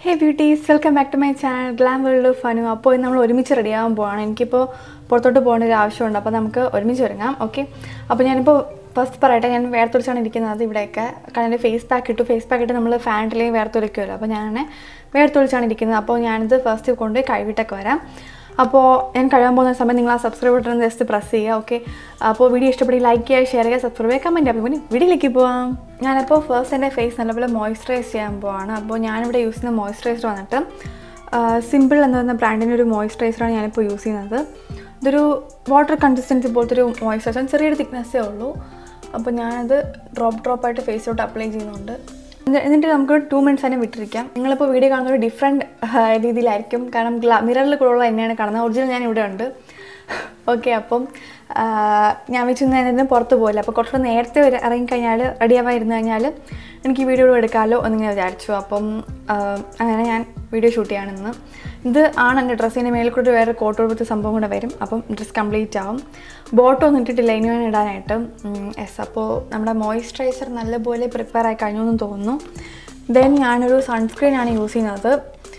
Hey beauties welcome back to my channel glam world Fanu അപ്പോൾ ഇന്ന് നമ്മൾ ഒരുമിച്ച് റെഡിയാകാൻ പോവാണ് എനിക്കിപ്പോൾ പുറത്തോട്ട് പോകേണ്ട ഒരു ആവശ്യമുണ്ട് അപ്പോൾ നമുക്ക് ഒരുമിച്ച് ഒരുങ്ങാം ഓക്കെ അപ്പോൾ ഞാനിപ്പോൾ ഫസ്റ്റ് പറയട്ടെ ഞാൻ വേർത്തൊലിച്ചാണ് ഇരിക്കുന്നത് ഇവിടെയൊക്കെ കാരണം എൻ്റെ ഫേസ് പാക്ക് ഇട്ടു ഫേസ് പാക്ക് ഇട്ട് നമ്മൾ ഫാനിലേക്ക് വേർത്തൊലിക്കുമല്ലോ അപ്പോൾ ഞാൻ വേർത്തൊലിച്ചാണ് ഇരിക്കുന്നത് അപ്പോൾ ഞാനിത് ഫസ്റ്റ് കൊണ്ടുപോയി കഴുകിയിട്ടൊക്കെ വരാം അപ്പോൾ ഞാൻ കഴിയാൻ പോകുന്ന സമയം നിങ്ങൾ ആ സബ്സ്ക്രൈബ് ബട്ടൺ ജസ്റ്റ് പ്രസ് ചെയ്യുക ഓക്കെ അപ്പോൾ വീഡിയോ ഇഷ്ടപ്പെടി ലൈക്ക് ചെയ്യുക ഷെയർ ചെയ്യുക സബ്സ്ക്രൈബ് ചെയ്യുക കമൻറ്റ് അപ്പോൾ പിന്നെ വീഡിയോയിലേക്ക് പോവാം ഞാനിപ്പോൾ ഫസ്റ്റ് എൻ്റെ ഫേസ് നല്ലപോലെ മോയ്സ്ചറൈസ് ചെയ്യാൻ പോവാണ് അപ്പോൾ ഞാനിവിടെ യൂസ് ചെയ്യുന്ന മോയ്സ്ചറൈസർ വന്നിട്ട് സിമ്പിൾ എന്ന് പറയുന്ന ബ്രാൻഡിൻ്റെ ഒരു മോയ്സ്ചറൈസറാണ് ഞാനിപ്പോൾ യൂസ് ചെയ്യുന്നത് ഇതൊരു വാട്ടർ കൺസിസ്റ്റൻസി പോലത്തെ ഒരു മോയ്സ്ചറൈസർ ചെറിയൊരു തിക്നെസ്സേ ഉള്ളൂ അപ്പോൾ ഞാനത് ഡ്രോപ്പ് ഡ്രോപ്പായിട്ട് ഫേസിലോട്ട് അപ്ലൈ ചെയ്യുന്നുണ്ട് എന്നി- എന്നിട്ട് നമുക്ക് ടു മിനിറ്റ്സ് തന്നെ വിട്ടിരിക്കാം നിങ്ങളിപ്പോൾ വീഡിയോ കാണുന്ന ഒരു ഡിഫറെൻറ്റ് രീതിയിലായിരിക്കും കാരണം ഗ്ലാ മിററിൽ കൂടെയുള്ള എന്നെയാണ് കാണുന്നത് ഒറിജിനൽ ഞാൻ ഇവിടെ ഉണ്ട് ഓക്കെ അപ്പം ആ, ഞാൻ വെച്ചിരുന്നതിന് പുറത്ത് പോയില്ല അപ്പോൾ കുറച്ചുകൂടെ നേരത്തെ വരെ ഇറങ്ങിക്കഴിഞ്ഞാൽ റെഡിയാവായിരുന്നു കഴിഞ്ഞാൽ എനിക്ക് വീഡിയോ എടുക്കാമല്ലോ എന്നിങ്ങനെ വിചാരിച്ചു അപ്പം ആ, അങ്ങനെ ഞാൻ വീഡിയോ ഷൂട്ട് ചെയ്യാണ് ഇന്ന് ഇത് ആണ് എൻ്റെ ഡ്രസ്സിൻ്റെ മേലിൽ കൂടി വേറെ കോട്ട് കൊടുത്ത സംഭവം കൂടെ വരും അപ്പം ഡ്രസ്സ് കംപ്ലീറ്റ് ആവും ബോട്ടം ഒന്നും ഇട്ടിട്ടില്ല ഇനി വേണം ഇടാനായിട്ട് യെസ് അപ്പോൾ നമ്മുടെ മോയ്സ്ചറൈസർ നല്ലപോലെ പ്രിപ്പയർ ആയി കഴിഞ്ഞു എന്ന് തോന്നുന്നു ദെൻ ഞാനൊരു സൺസ്ക്രീൻ ആണ് യൂസ് ചെയ്യുന്നത്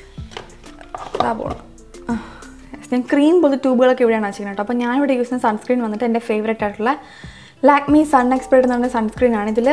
അതാ പോകണം ഞാൻ ക്രീം പോലത്തെ ട്യൂബുകളൊക്കെ ഇവിടെയാണ് വെച്ചിരിക്കുന്നത് കേട്ടോ അപ്പോൾ ഞാനിവിടെ യൂസ് ചെയ്യുന്ന സൺസ്ക്രീൻ വന്നിട്ട് എൻ്റെ ഫേവറേറ്റ് ആയിട്ടുള്ള ലാക്മി സൺ എക്സ്പേർട്ട് എന്ന് പറഞ്ഞ സൺസ്ക്രീൻ ആണ് ഇതിൽ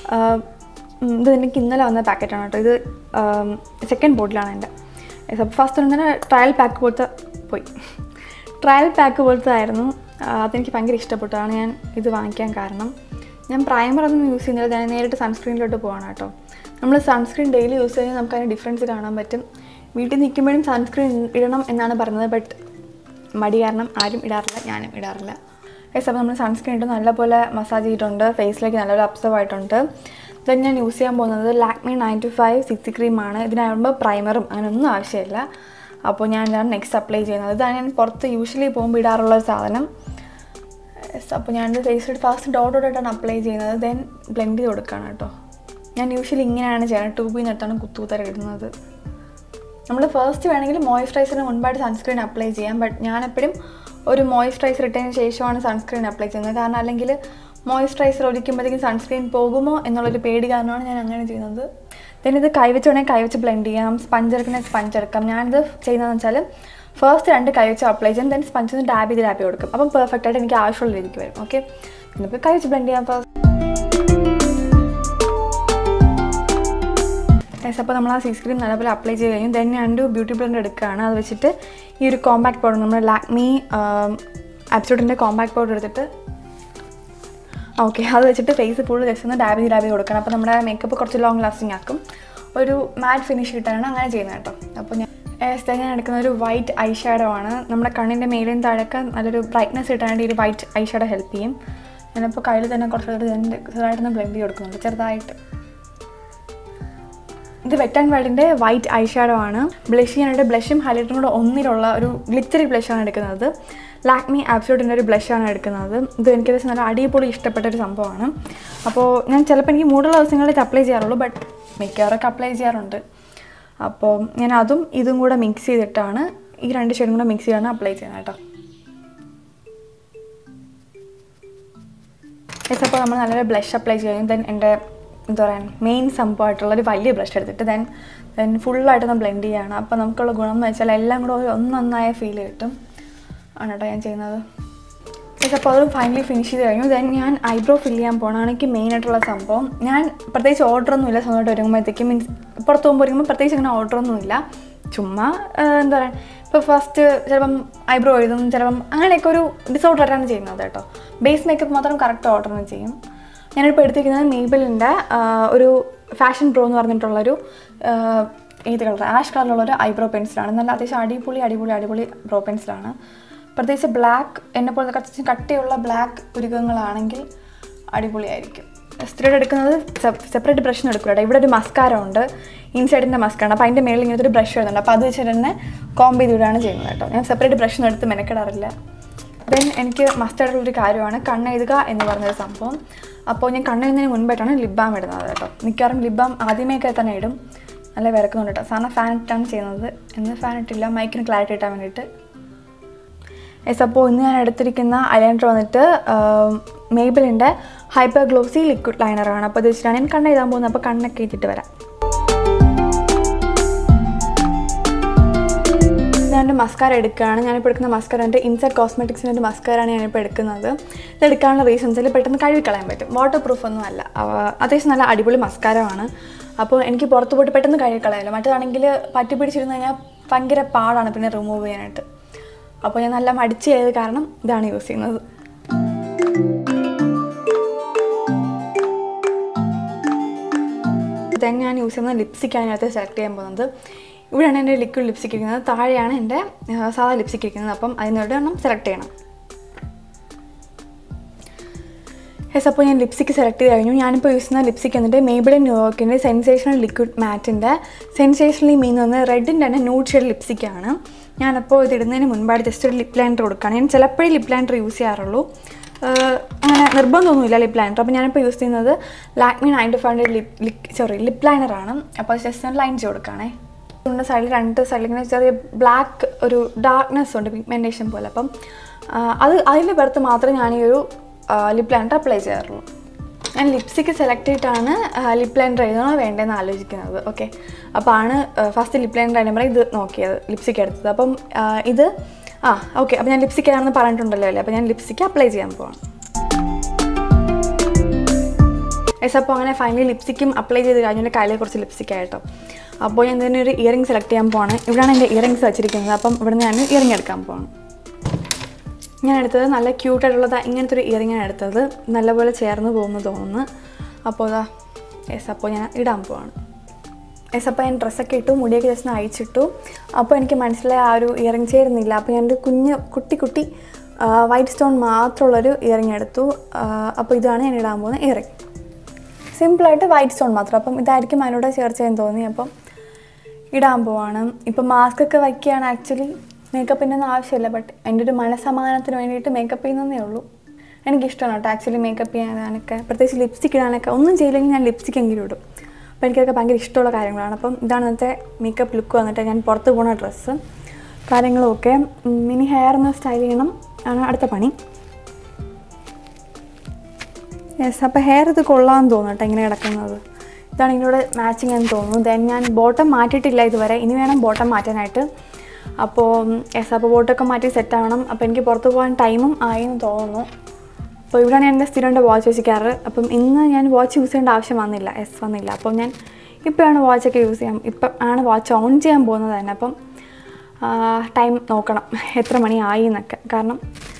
ഇത് എനിക്ക് ഇന്നലെ വന്ന പാക്കറ്റാണ് കേട്ടോ ഇത് സെക്കൻഡ് ബോട്ടിലാണ് എൻ്റെ ഫസ്റ്റ് തന്നെ ട്രയൽ പാക്ക് പോലത്തെ പോയി ട്രയൽ പാക്ക് പോലത്തെ ആയിരുന്നു ആ, അതെനിക്ക് ഭയങ്കര ഇഷ്ടപ്പെട്ടതാണ് ഞാൻ ഇത് വാങ്ങിക്കാൻ കാരണം ഞാൻ പ്രൈമർ ഒന്നും യൂസ് ചെയ്യുന്നില്ല ഞാൻ നേരിട്ട് സൺസ്ക്രീനിലോട്ട് പോവാണ് കേട്ടോ നമ്മൾ സൺസ്ക്രീൻ ഡെയിലി യൂസ് ചെയ്യുമ്പോൾ നമുക്ക് അതിന് ഡിഫറൻസ് കാണാൻ പറ്റും വീട്ടിൽ നിൽക്കുമ്പോഴും സൺസ്ക്രീൻ ഇടണം എന്നാണ് പറയുന്നത് ബട്ട് മടി കാരണം ആരും ഇടാറില്ല ഞാനും ഇടാറില്ല യെസ് അപ്പോൾ നമ്മൾ സൺസ്ക്രീൻ ഇട്ട് നല്ലപോലെ മസാജ് ചെയ്തിട്ടുണ്ട് ഫേസിലേക്ക് നല്ലപോലെ അബ്സർവ് ആയിട്ടുണ്ട് ദെൻ ഞാൻ യൂസ് ചെയ്യാൻ പോകുന്നത് Lakme nine to five sixty ക്രീമാണ് ഇതിനാകുമ്പോൾ പ്രൈമറും അങ്ങനെ ഒന്നും ആവശ്യമില്ല അപ്പോൾ ഞാൻ ഇതാണ് നെക്സ്റ്റ് അപ്ലൈ ചെയ്യുന്നത് ഇതാണ് ഞാൻ പുറത്ത് യൂഷ്വലി പോകുമ്പോൾ ഇടാറുള്ള ഒരു സാധനം യെസ് അപ്പോൾ ഞാനിത് ഫേസിൽ ഫസ്റ്റ് ഡോട്ട് ഡോട്ടായിട്ടാണ് അപ്ലൈ ചെയ്യുന്നത് ദെൻ ബ്ലെൻഡ് ചെയ്ത് കൊടുക്കുകയാണ് കേട്ടോ ഞാൻ യൂഷ്വലി ഇങ്ങനെയാണ് ചെയ്യുന്നത് ട്യൂബിൽ നിന്നിട്ടാണ് കുത്തൂത്തര ഇടുന്നത് നമ്മൾ ഫസ്റ്റ് വേണമെങ്കിൽ മോയ്സ്ചറൈസറിന് മുൻപായിട്ട് സൺസ്ക്രീൻ അപ്ലൈ ചെയ്യാം ബട്ട് ഞാനെപ്പോഴും ഒരു മോയ്സ്ചറൈസർ ഇട്ടതിന് ശേഷമാണ് സൺസ്ക്രീൻ അപ്ലൈ ചെയ്യുന്നത് കാരണം അല്ലെങ്കിൽ മോയ്സ്ചറൈസർ ഒഴിക്കുമ്പോഴത്തേക്കും സൺസ്ക്രീൻ പോകുമോ എന്നുള്ളൊരു പേടി കാരണമാണ് ഞാൻ അങ്ങനെ ചെയ്യുന്നത് then ഇത് കൈവച്ച് വേണമെങ്കിൽ കൈവച്ച് ബ്ലെൻഡ് ചെയ്യാം സ്പഞ്ച് എടുക്കുന്ന സ്പഞ്ച് എടുക്കാം ഞാനിത് ചെയ്യുന്നതെന്ന് വെച്ചാൽ ഫസ്റ്റ് രണ്ട് കൈവച്ച് അപ്ലൈ ചെയ്യും ദെൻ സ്പഞ്ച് ഒന്ന് ഡാബ് ചെയ്ത് ഡാബ് ചെയ്ത് കൊടുക്കും അപ്പം പെർഫെക്റ്റ് ആയിട്ട് എനിക്ക് ആവശ്യമുള്ള രീതിക്ക് വരും ഓക്കെ നമുക്ക് കൈവച്ച് ബ്ലെൻഡ് ചെയ്യാം ഫസ്റ്റ് യെസ് അപ്പോൾ നമ്മൾ ആ സീസ് ക്രീം നല്ലപോലെ അപ്ലൈ ചെയ്ത് കഴിഞ്ഞു ദെൻ ഞാനൊരു ബ്യൂട്ടി ബ്ലെൻഡ് എടുക്കുകയാണ് അത് വെച്ചിട്ട് ഈ ഒരു കോമ്പാക്ട് പൗഡർ നമ്മൾ ലാക്മി ആപ്സൂട്ടിൻ്റെ കോമ്പാക്ട് പൗഡർ എടുത്തിട്ട് ഓക്കെ അത് വെച്ചിട്ട് ഫേസ് ഫുൾ ജസ്റ്റ് ഒന്ന് ഡാബ് ചെയ്ത് ഡാബ് ചെയ്ത് കൊടുക്കണം അപ്പോൾ നമ്മുടെ മേക്കപ്പ് കുറച്ച് ലോങ് ലാസ്റ്റിംഗ് ആക്കും ഒരു മാറ്റ് ഫിനിഷ് കിട്ടാനാണ് അങ്ങനെ ചെയ്യുന്നത് കേട്ടോ അപ്പോൾ ഞാൻ ഏസ് ഞാൻ എടുക്കുന്ന ഒരു വൈറ്റ് ഐ ഷാഡോ ആണ് നമ്മുടെ കണ്ണിൻ്റെ മേലും താഴൊക്കെ നല്ലൊരു ബ്രൈറ്റ്നസ് കിട്ടാനായിട്ട് ഈ ഒരു വൈറ്റ് ഐ ഷാഡോ ഹെൽപ്പ് ചെയ്യും ഞാനിപ്പോൾ കയ്യിൽ തന്നെ കുറച്ച് ചെറുതായിട്ടൊന്ന് ബ്ലെൻഡ് ചെയ്ത് കൊടുക്കുന്നുണ്ട് ചെറുതായിട്ട് ഇത് വെറ്റ് ആൻഡ് വൈൽഡിൻ്റെ വൈറ്റ് ഐ ഷാഡോ ആണ് ബ്ലഷ് ചെയ്യാനായിട്ട് ബ്ലഷും ഹൈലൈറ്ററും കൂടെ ഒന്നിലുള്ള ഒരു ഗ്ലിറ്ററി ബ്ലഷാണ് എടുക്കുന്നത് ലാക്മി ആപ്സോട്ടിൻ്റെ ഒരു ബ്ലഷാണ് എടുക്കുന്നത് ഇത് എനിക്ക് ദിവസം നല്ല അടിപൊളി ഇഷ്ടപ്പെട്ട ഒരു സംഭവമാണ് അപ്പോൾ ഞാൻ ചിലപ്പോൾ എനിക്ക് മൂടുള്ള ദിവസങ്ങളിൽ ഇത് അപ്ലൈ ചെയ്യാറുള്ളൂ ബട്ട് മിക്കവാറൊക്കെ അപ്ലൈ ചെയ്യാറുണ്ട് അപ്പോൾ ഞാൻ അതും ഇതും കൂടെ മിക്സ് ചെയ്തിട്ടാണ് ഈ രണ്ട് ഷെയ്ഡും കൂടെ മിക്സ് ചെയ്താണ് അപ്ലൈ ചെയ്യുന്നത് കേട്ടോ യെസ് അപ്പോൾ നമ്മൾ നല്ലൊരു ബ്ലഷ് അപ്ലൈ ചെയ്യും ദെൻ എൻ്റെ എന്താ പറയുക മെയിൻ സംഭവമായിട്ടുള്ള ഒരു വലിയ ബ്ലഷ് എടുത്തിട്ട് ദെൻ ദെൻ ഫുള്ളായിട്ടൊന്ന് ബ്ലെൻഡ് ചെയ്യാണ് അപ്പോൾ നമുക്കുള്ള ഗുണം എന്ന് വെച്ചാൽ എല്ലാം കൂടെ ഒരു ഒന്നൊന്നായ ഫീൽ കിട്ടും ആണ് കേട്ടോ ഞാൻ ചെയ്യുന്നത് യെസ് അപ്പോൾ അത് ഫൈനലി ഫിനിഷ് ചെയ്ത് കഴിഞ്ഞു ദെൻ ഞാൻ ഐബ്രോ ഫില്ല് ചെയ്യാൻ പോകണമാണ് എനിക്ക് മെയിൻ ആയിട്ടുള്ള സംഭവം ഞാൻ പ്രത്യേകിച്ച് ഓർഡറൊന്നും ഇല്ല സ്വന്തമായിട്ട് ഒരുങ്ങുമ്പോഴത്തേക്കും മീൻസ് പുറത്ത് പോകുമ്പോൾ ഒരുങ്ങുമ്പോൾ പ്രത്യേകിച്ച് അങ്ങനെ ഓർഡറൊന്നും ഇല്ല ചുമ്മാ ആ, എന്താ പറയുക ഇപ്പോൾ ഫസ്റ്റ് ചിലപ്പം ഐബ്രോ എഴുതും ചിലപ്പം അങ്ങനെയൊക്കെ ഒരു ഡിസോർഡറായിട്ടാണ് ചെയ്യുന്നത് കേട്ടോ ബേസ് മേക്കപ്പ് മാത്രം കറക്റ്റ് ഓർഡറിന് ചെയ്യും ഞാനിപ്പോൾ എടുത്തിരിക്കുന്നത് മേബിളിൻ്റെ ഒരു ഫാഷൻ പ്രോ എന്ന് പറഞ്ഞിട്ടുള്ളൊരു ആ, ഏത് കളർ ആഷ് കളറിലുള്ള ഒരു ഐബ്രോ പെൻസിലാണ് നല്ല അത്യാവശ്യം അടിപൊളി അടിപൊളി അടിപൊളി ബ്രോ പെൻസിലാണ് പ്രത്യേകിച്ച് ബ്ലാക്ക് എന്നെ പോലെ കുറച്ച് കട്ടിയുള്ള ബ്ലാക്ക് പുരുകങ്ങളാണെങ്കിൽ അടിപൊളിയായിരിക്കും സ്ഥിരമായിട്ട് എടുക്കുന്നത് സെപ്പറേറ്റ് ബ്രഷ് എടുക്കില്ല ഇവിടെ ഒരു മസ്കാര ഉണ്ട് ഇൻസൈഡിൻ്റെ മസ്കാണ് അപ്പോൾ അതിൻ്റെ മേളിൽ ഇങ്ങനത്തെ ഒരു ബ്രഷ് വരുന്നുണ്ട് അപ്പോൾ അത് വെച്ചിട്ട് തന്നെ കോമ്പ് ചെയ്ത് വിടുകയാണ് ചെയ്യുന്നത് കേട്ടോ ഞാൻ സെപ്പറേറ്റ് ബ്രഷ് ഒന്നും എടുത്ത് മെനക്കെടാറില്ല ദെൻ എനിക്ക് മസ്റ്റായിട്ടുള്ളൊരു കാര്യമാണ് കണ്ണെഴുതുക എന്ന് പറഞ്ഞൊരു സംഭവം അപ്പോൾ ഞാൻ കണ്ണെഴുതുന്നതിന് മുൻപായിട്ടാണ് ലിപ് ബാം ഇടുന്നത് കേട്ടോ മിക്കവാറും ലിപ് ബാം ആദ്യമേയൊക്കെ തന്നെ ഇടും നല്ല വിറക്കുന്നുണ്ട് കേട്ടോ സാധാരണ ഫാൻ ഇട്ടാണ് ചെയ്യുന്നത് ഇന്ന് ഫാൻ ഇട്ടില്ല മൈക്കിന് ക്ലാരിറ്റി കിട്ടാൻ വേണ്ടിയിട്ട് യെസ് അപ്പോൾ ഇന്ന് ഞാൻ എടുത്തിരിക്കുന്ന ഐലൈനർ വന്നിട്ട് മേബിളിൻ്റെ ഹൈപ്പർ ഗ്ലോസി ലിക്വിഡ് ലൈനറാണ് അപ്പോൾ ഇത് വെച്ചിട്ടാണ് ഞാൻ കണ്ണെഴുതാൻ പോകുന്നത് അപ്പോൾ കണ്ണൊക്കെ എഴുതിയിട്ട് വരാം ഞാൻ ഒരു മസ്കാര എടുക്കുകയാണ് ഞാനിപ്പോൾ എടുക്കുന്ന മസ്കാര എൻ്റെ ഇൻസൈഡ് കോസ്മെറ്റിക്സിൻ്റെ ഒരു മസ്കാരാണ് ഞാനിപ്പോൾ എടുക്കുന്നത് ഇത് എടുക്കാനുള്ള റീസൺസിൽ പെട്ടെന്ന് കഴുകിക്കളയാൻ പറ്റും വാട്ടർ പ്രൂഫ് ഒന്നും അല്ല അവ- അത്യാവശ്യം നല്ല അടിപൊളി മസ്കാരമാണ് അപ്പോൾ എനിക്ക് പുറത്ത് പോയിട്ട് പെട്ടെന്ന് കഴുകിക്കളയാമല്ലോ മറ്റേതാണെങ്കിൽ പറ്റി പിടിച്ചിരുന്ന് കഴിഞ്ഞാൽ ഭയങ്കര പാടാണ് പിന്നെ റിമൂവ് ചെയ്യാനായിട്ട് അപ്പോൾ ഞാൻ നല്ല മടിച്ച് ചെയ്തത് കാരണം ഇതാണ് യൂസ് ചെയ്യുന്നത് ദെൻ ഞാൻ യൂസ് ചെയ്യുന്ന ലിപ്സ്റ്റിക്കാണ് ഇതിനകത്ത് സെലക്ട് ചെയ്യാൻ പോകുന്നത് ഇവിടെയാണ് എൻ്റെ ലിക്വിഡ് ലിപ്സ്റ്റിക് ഇരിക്കുന്നത് താഴെയാണ് എൻ്റെ ആ, സാധാ ലിപ്സ്റ്റിക് ഇരിക്കുന്നത് അപ്പം അതിനോട് എണ്ണം സെലക്ട് ചെയ്യണം യെസ് അപ്പോൾ ഞാൻ ലിപ്സ്റ്റിക് സെലക്ട് ചെയ്ത് കഴിഞ്ഞു ഞാനിപ്പോൾ യൂസ് ചെയ്യുന്ന ലിപ്സ്റ്റിക് എന്നിട്ട് മേബിളിൻ ന്യൂയോർക്കിൻ്റെ സെൻസേഷണൽ ലിക്വിഡ് മാറ്റിൻ്റെ സെൻസേഷണലി മീൻ എന്ന് റെഡിൻ്റെ തന്നെ ന്യൂഡ് ഷെയ്ഡ് ലിപ്സ്റ്റിക്കാണ് ഞാനപ്പോൾ ഇത് ഇടുന്നതിന് മുൻപായിട്ട് ജസ്റ്റ് ഒരു ലിപ് ലൈനർ കൊടുക്കുകയാണ് ഞാൻ ചിലപ്പോഴേ ലിപ് ലൈനർ യൂസ് ചെയ്യാറുള്ളൂ ആഹ് അങ്ങനെ നിർബന്ധമൊന്നുമില്ല ലിപ് ലൈനർ അപ്പോൾ ഞാനിപ്പോൾ യൂസ് ചെയ്യുന്നത് ലാക്മി നയൻറ്റി ഫൈവിൻ്റെ ലിപ് ലിപ് സോറി ലിപ് ലൈനറാണ് അപ്പോൾ ജസ്റ്റ് ഞാൻ ലൈൻ ചെയ്ത് കൊടുക്കുകയാണേ ഉണ്ട് സൈഡിൽ രണ്ട് സൈഡിൽ ഇങ്ങനെ ചെറിയ ബ്ലാക്ക് ഒരു ഡാർക്ക്നെസ് ഉണ്ട് പിഗ്മെൻറ്റേഷൻ പോലെ അപ്പം ആ, അത് അതിൻ്റെ പുറത്ത് മാത്രമേ ഞാൻ ഈ ഒരു ലിപ് ലൈനർ അപ്ലൈ ചെയ്യാറുള്ളൂ ഞാൻ ലിപ്സ്റ്റിക്ക് സെലക്ട് ചെയ്തിട്ടാണ് ലിപ് ലൈനർ എഴുതണോ വേണ്ടതെന്ന് ആലോചിക്കുന്നത് ഓക്കെ അപ്പോൾ ആണ് ഫസ്റ്റ് ലിപ് ലൈനർ ആയിട്ട് ഇത് നോക്കിയത് ലിപ്സ്റ്റിക്ക് എടുത്തത് അപ്പം ആ, ഇത് ആ ഓക്കെ അപ്പോൾ ഞാൻ ലിപ്സ്റ്റിക്ക് ആണെന്ന് പറഞ്ഞിട്ടുണ്ടല്ലോ അല്ലേ അപ്പോൾ ഞാൻ ലിപ്സ്റ്റിക്ക് അപ്ലൈ ചെയ്യാൻ പോവാണ് എസ് അപ്പോൾ അങ്ങനെ ഫൈനലി ലിപ്സ്റ്റിക്കും അപ്ലൈ ചെയ്ത് കഴിഞ്ഞു എൻ്റെ കയ്യിലെ കുറച്ച് ലിപ്സ്റ്റിക് ആയിട്ടോ അപ്പോൾ ഞാൻ ഇതിന് ഒരു ഇയറിംഗ് സെലക്ട് ചെയ്യാൻ പോവാണ് ഇവിടെയാണ് എൻ്റെ ഇയറിംഗ്സ് വെച്ചിരിക്കുന്നത് അപ്പം ഇവിടെ ഞാൻ ഇയറിംഗ് എടുക്കാൻ പോവാണ് ഞാൻ എടുത്തത് നല്ല ക്യൂട്ടായിട്ടുള്ളത് ഇങ്ങനത്തെ ഒരു ഇയറിംഗ് ആണ് എടുത്തത് നല്ലപോലെ ചേർന്ന് പോകുന്നു തോന്നുന്നു അപ്പോൾ അതാ യെസ് അപ്പോൾ ഞാൻ ഇടാൻ പോവാണ് യെസ് അപ്പോൾ ഞാൻ ഡ്രസ്സൊക്കെ ഇട്ടു മുടിയൊക്കെ ജസ്റ്റ് ഒന്ന് അയച്ചിട്ടു അപ്പോൾ എനിക്ക് മനസ്സിലായ ആ ഒരു ഇയറിംഗ് ചേരുന്നില്ല അപ്പോൾ ഞാനൊരു കുഞ്ഞ് കുട്ടി കുട്ടി വൈറ്റ് സ്റ്റോൺ മാത്രമുള്ളൊരു ഇയറിംഗ് എടുത്തു ആ, അപ്പോൾ ഇതാണ് ഞാൻ ഇടാൻ പോകുന്ന ഇയറിംഗ് സിമ്പിളായിട്ട് വൈറ്റ് സ്റ്റോൺ മാത്രം അപ്പം ഇതായിരിക്കും അതിനോട് ചേർച്ച എന്ന് തോന്നി അപ്പം ഇടാൻ പോവാണ് ഇപ്പം മാസ്ക് ഒക്കെ വയ്ക്കുകയാണ് ആക്ച്വലി മേക്കപ്പിൻ്റെ ഒന്നും ആവശ്യമില്ല ബട്ട് എൻ്റെ ഒരു മനസമാധാനത്തിന് വേണ്ടിയിട്ട് മേക്കപ്പ് ചെയ്യുന്നതേ ഉള്ളൂ എനിക്കിഷ്ടമാണ് കേട്ടോ ആക്ച്വലി മേക്കപ്പ് ചെയ്യാനൊക്കെ പ്രത്യേകിച്ച് ലിപ്സ്റ്റിക് ഇടാനൊക്കെ ഒന്നും ചെയ്യില്ലെങ്കിൽ ഞാൻ ലിപ്സ്റ്റിക് എങ്കിലും ഇടും അപ്പോൾ എനിക്കൊക്കെ ഭയങ്കര ഇഷ്ടമുള്ള കാര്യങ്ങളാണ് അപ്പം ഇതാണ് ഇന്നത്തെ മേക്കപ്പ് ലുക്ക് വന്നിട്ട് ഞാൻ പുറത്ത് പോകുന്ന ഡ്രസ്സ് കാര്യങ്ങളുമൊക്കെ ഉം, ഇനി ഹെയർ ഒന്ന് സ്റ്റൈൽ ചെയ്യണം ആണ് അടുത്ത പണി യെസ് അപ്പോൾ ഹെയർ ഇത് കൊള്ളാമെന്ന് തോന്നുന്നു കേട്ടോ ഇങ്ങനെ കിടക്കുന്നത് ഇതാണ് ഇതിനോട് മാച്ചിങ് എന്ന് തോന്നുന്നു ദെൻ ഞാൻ ബോട്ടം മാറ്റിയിട്ടില്ല ഇതുവരെ ഇനി വേണം ബോട്ടം മാറ്റാനായിട്ട് അപ്പോൾ യെസ് അപ്പോൾ ബോട്ടമൊക്കെ മാറ്റി സെറ്റ് ആവണം അപ്പോൾ എനിക്ക് പുറത്ത് പോകാൻ ടൈമും ആയി എന്ന് തോന്നുന്നു അപ്പോൾ ഇവിടെയാണ് എൻ്റെ സ്ഥിരം എൻ്റെ വാച്ച് വെച്ചിരിക്കാറ് അപ്പം ഇന്ന് ഞാൻ വാച്ച് യൂസ് ചെയ്യേണ്ട ആവശ്യം വന്നില്ല യെസ് വന്നില്ല അപ്പം ഞാൻ ഇപ്പോഴാണ് വാച്ചൊക്കെ യൂസ് ചെയ്യാം ഇപ്പം ആണ് വാച്ച് ഓൺ ചെയ്യാൻ പോകുന്നത് തന്നെ അപ്പം ടൈം നോക്കണം എത്ര മണി ആയി എന്നൊക്കെ കാരണം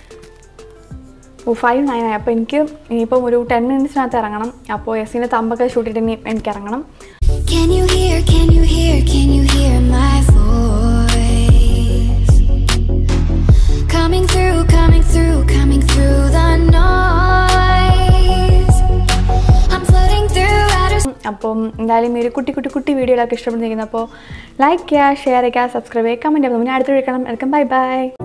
ഓ ഫൈവ് നയൻ ആയി അപ്പോൾ എനിക്ക് ഇനിയിപ്പം ഒരു ടെൻ മിനിറ്റ്സിനകത്ത് ഇറങ്ങണം അപ്പോൾ എസിൻ്റെ തമ്പൊക്കെ ഷൂട്ട് ചെയ്തിട്ട് ഇനി എനിക്ക് ഇറങ്ങണം Can you hear, can you hear, can you hear my voice? Coming through, coming through, coming through the noise. I'm floating through outer അപ്പം എന്തായാലും ഈ ഒരു കുട്ടി കുട്ടി കുട്ടി വീഡിയോകളൊക്കെ ഇഷ്ടപ്പെടുന്നിരിക്കുന്നു അപ്പോൾ ലൈക്ക് ചെയ്യുക ഷെയർ ചെയ്യുക സബ്സ്ക്രൈബ് ചെയ്യുക കമൻറ്റ് ചെയ്യുക പിന്നെ അടുത്ത വിളിക്കണം എടുക്കാം ബൈ ബൈ